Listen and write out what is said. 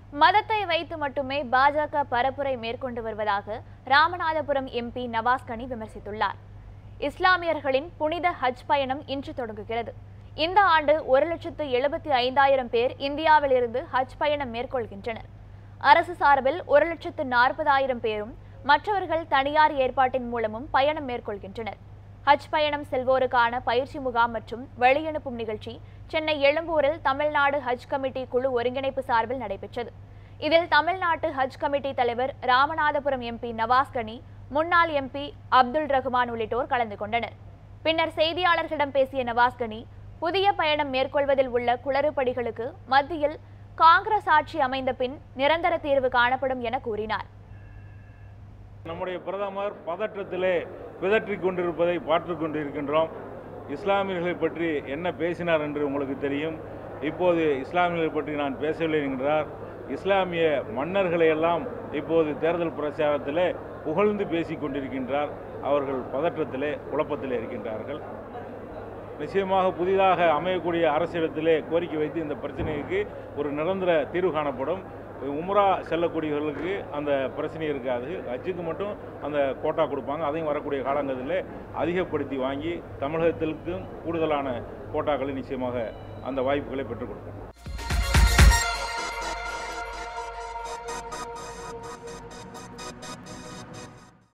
மதத்தை வைத்து மட்டுமே பாஜக பரப்புரை மேற்கொண்டு வருவதாக ராமநாதபுரம் எம்பி நவாஸ்கனி விமர்சித்துள்ளார் இஸ்லாமியர்களின் புனித ஹஜ் பயணம் இன்று தொடங்குகிறது இந்த ஆண்டு ஒரு லட்சத்து எழுபத்தி ஐந்தாயிரம் பேர் இந்தியாவிலிருந்து ஹஜ் பயணம் மேற்கொள்கின்றனர் அரசு சார்பில் ஒரு லட்சத்து நாற்பதாயிரம் பேரும் மற்றவர்கள் தனியார் ஏற்பாட்டின் மூலமும் பயணம் மேற்கொள்கின்றனர் ஹஜ் பயணம் செல்வோருக்கான பயிற்சி முகாம் மற்றும் வழியனுப்பும் நிகழ்ச்சி சென்னை எழும்பூரில் தமிழ்நாடு ஹஜ் கமிட்டி குழு ஒருங்கிணைப்பு சார்பில் நடைபெற்றது இதில் தமிழ்நாட்டு ஹஜ் கமிட்டி தலைவர் ராமநாதபுரம் எம்பி நவாஸ்கனி முன்னாள் எம்பி அப்துல் ரஹ்மான் உள்ளிட்டோர் கலந்து கொண்டனர் பின்னர் செய்தியாளர்களிடம் பேசிய நவாஸ்கனி புதிய பயணம் மேற்கொள்வதில் உள்ள குளறுபடிகளுக்கு மத்தியில் காங்கிரஸ் ஆட்சி அமைந்த பின் நிரந்தர தீர்வு காணப்படும் என கூறினார் நம்முடைய பிரதமர் பதற்றத்திலே பிதற்றிக் கொண்டிருப்பதை பார்த்துக் கொண்டிருக்கின்றோம் இஸ்லாமியர்களை பற்றி என்ன பேசினார் என்று உங்களுக்கு தெரியும் இப்போது இஸ்லாமியர்களை பற்றி நான் பேசவில்லை என்கிறார் இஸ்லாமிய மன்னர்களை எல்லாம் இப்போது தேர்தல் பிரச்சாரத்திலே புகழ்ந்து பேசிக் கொண்டிருக்கின்றார் அவர்கள் பதற்றத்திலே குழப்பத்திலே இருக்கின்றார்கள் நிச்சயமாக புதிதாக அமையக்கூடிய அரசிடத்திலே கோரிக்கை வைத்து இந்த பிரச்சனைக்கு ஒரு நிரந்தர தீர்வு காணப்படும் உம்ரா செல்லக்கூடியவர்களுக்கு அந்த பிரச்சனை இருக்காது ஹஜ்ஜுக்கு மட்டும் அந்த கோட்டா கொடுப்பாங்க அதையும் வரக்கூடிய காலங்களில் அதிகப்படுத்தி வாங்கி தமிழகத்திற்கும் கூடுதலான கோட்டாக்களை நிச்சயமாக அந்த வாய்ப்புகளை பெற்றுக் கொடுக்கும்